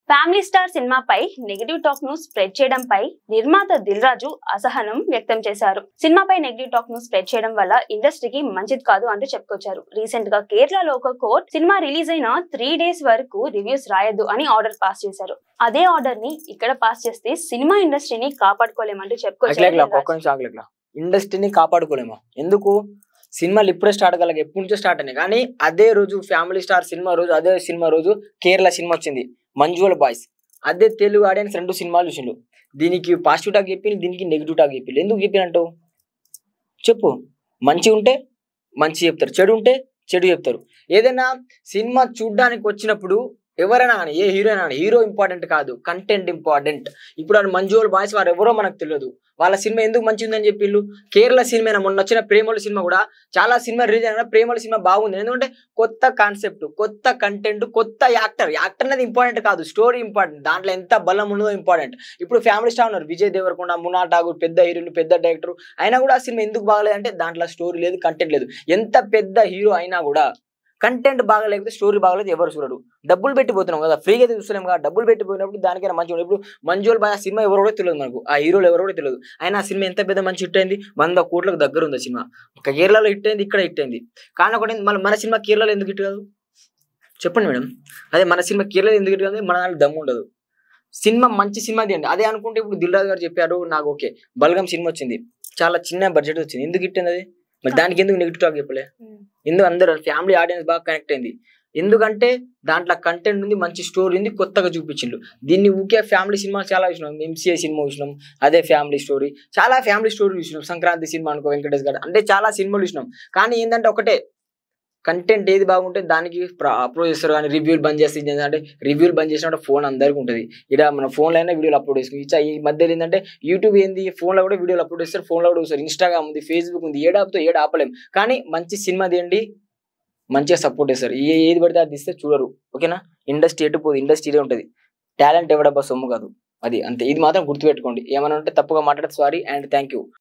Family star సినిమాపై negative talk ను spread చేయడంపై నిర్మాత దిల్ రాజు అసహనం వ్యక్తం చేశారు సినిమాపై నెగిటివ్ టాక్ ను స్ప్రెడ్ చేయడం వల్ల ఇండస్ట్రీకి మంచిది కాదు అంటూ చెప్పుకొచ్చారు రీసెంట్ గా కేరళలో ఒక కోర్ట్ సినిమా రిలీజ్ అయిన త్రీ డేస్ వరకు రివ్యూస్ రాయొద్దు అని ఆర్డర్ పాస్ చేశారు అదే ఆర్డర్ ని ఇక్కడ పాస్ చేస్తే సినిమా ఇండస్ట్రీని కాపాడుకోలేమంటూ అట్లా చెప్పుకొచ్చారు ఇట్లా దిల్ రాజు. ఒక్క నిమిషం ఆగలేదు ఇట్లా ఇండస్ట్రీని కాపాడుకోలేము ఎందుకు సినిమాలు ఇప్పుడే స్టార్ట్ కాలేక ఎప్పటి నుంచో స్టార్ట్ అయినాయి కానీ అదే రోజు ఫ్యామిలీ స్టార్ సినిమా రోజు అదే సినిమా రోజు కేరళ సినిమా వచ్చింది మంజువల్ బాయ్స్ అదే తెలుగు ఆడియన్స్ రెండు సినిమాలు చూసిండు దీనికి పాజిటివ్ టాక్ చెప్పి దీనికి నెగిటివ్ టాక్ చెప్పి ఎందుకు చెప్పినట్టు చెప్పు మంచి ఉంటే మంచి చెప్తారు చెడు ఉంటే చెడు చెప్తారు ఏదైనా సినిమా చూడ్డానికి వచ్చినప్పుడు ఎవరైనా కానీ ఏ హీరో అయినా కానీ హీరో ఇంపార్టెంట్ కాదు కంటెంట్ ఇంపార్టెంట్ ఇప్పుడు వాళ్ళు మంజువల్ బాయ్స్ వారు ఎవరో మనకు తెలియదు వాళ్ళ సినిమా ఎందుకు మంచి ఉందని చెప్పిళ్ళు కేరళ సినిమా మొన్న వచ్చిన ప్రేమల సినిమా కూడా చాలా సినిమా రిలీజ్ అయిన ప్రేమల సినిమా బాగుంది ఎందుకంటే కొత్త కాన్సెప్ట్ కొత్త కంటెంట్ కొత్త యాక్టర్ యాక్టర్ అనేది ఇంపార్టెంట్ కాదు స్టోరీ ఇంపార్టెంట్ దాంట్లో ఎంత బలం ఉన్నదో ఇంపార్టెంట్ ఇప్పుడు ఫ్యామిలీ స్టార్ ఉన్నారు విజయ్ దేవరకొండ మునా ఠాగూర్ పెద్ద హీరోలు పెద్ద డైరెక్టర్ అయినా కూడా ఆ సినిమా ఎందుకు బాగలేదంటే దాంట్లో స్టోరీ లేదు కంటెంట్ లేదు ఎంత పెద్ద హీరో అయినా కూడా కంటెంట్ బాగలేకపోతే స్టోరీ బాగలేదు ఎవరు చూడరు డబ్బులు పెట్టిపోతున్నాం కదా ఫ్రీగా అయితే చూస్తున్నాం కదా డబ్బులు పెట్టిపోయినప్పుడు దానికైనా మంచి ఇప్పుడు మంజుల్ బాయ్ ఆ సినిమా ఎవరో కూడా తెలియదు మనకు ఆ హీరోలు ఎవరో కూడా తెలియదు అయినా ఆ సినిమా ఎంత పెద్ద మంచి హిట్ అయింది వంద కోట్లకు దగ్గర ఉంది ఆ సినిమా ఒక కేరళలో హిట్ అయింది ఇక్కడ హిట్ అయింది కానీ ఒకటి మన మన సినిమా కేరళలో ఎందుకు హిట్ కాదు చెప్పండి మేడం అదే మన సినిమా కేరళలో ఎందుకు హిట్ కాదు మన దాంట్లో దమ్ము ఉండదు సినిమా మంచి సినిమా తీయండి అదే అనుకుంటే ఇప్పుడు దిల్ రాజు గారు చెప్పారు నాకు ఓకే బల్గం సినిమా వచ్చింది చాలా చిన్న బడ్జెట్ వచ్చింది ఎందుకు హిట్ అయింది అది మరి దానికి ఎందుకు నెగిటివ్ టాక్ చెప్పలే ఉమ్. ఎందుకు అందరూ ఫ్యామిలీ ఆడియన్స్ బాగా కనెక్ట్ అయింది ఎందుకంటే దాంట్లో కంటెంట్ ఉంది మంచి స్టోరీ ఉంది కొత్తగా చూపించిండు దీన్ని ఊకే ఫ్యామిలీ సినిమా చాలా చూసినాం ఎంసీఏ సినిమా చూసినాం అదే ఫ్యామిలీ స్టోరీ చాలా ఫ్యామిలీ స్టోరీ చూసినాం సంక్రాంతి సినిమా అనుకో వెంకటేష్ గారు అంటే చాలా సినిమాలు చూసినాం కానీ ఏంటంటే ఒకటే కంటెంట్ ఏది బాగుంటే దానికి అప్లోడ్ చేస్తారు కానీ రివ్యూలు బంద్ చేస్తే ఏంటంటే రివ్యూలు బంద్ చేసినప్పుడు ఫోన్ అందరికీ ఉంటుంది ఇక్కడ మన ఫోన్లో అయినా వీడియోలు అప్లోడ్ చేసుకుని ఇచ్చా ఈ మధ్యలో ఏంటంటే యూట్యూబ్ ఏంది ఫోన్లో కూడా వీడియోలు అప్లోడ్ చేస్తారు ఫోన్లో కూడా చూస్తారు ఇన్స్టాగ్రామ్ ఉంది ఫేస్బుక్ ఉంది ఏడు ఆపుతో ఏడు ఆపలేం కానీ మంచి సినిమా తీయండి మంచిగా సపోర్ట్ చేస్తారు ఏ ఏది పడితే అది ఇస్తే చూడరు ఓకేనా ఇండస్ట్రీ ఎటు పోదు ఇండస్ట్రీనే ఉంటుంది టాలెంట్ ఎవడబ్బా సొమ్ము కాదు అది అంతే ఇది మాత్రం గుర్తుపెట్టుకోండి ఏమైనా ఉంటే తప్పుగా మాట్లాడితే సారీ అండ్ థ్యాంక్ యూ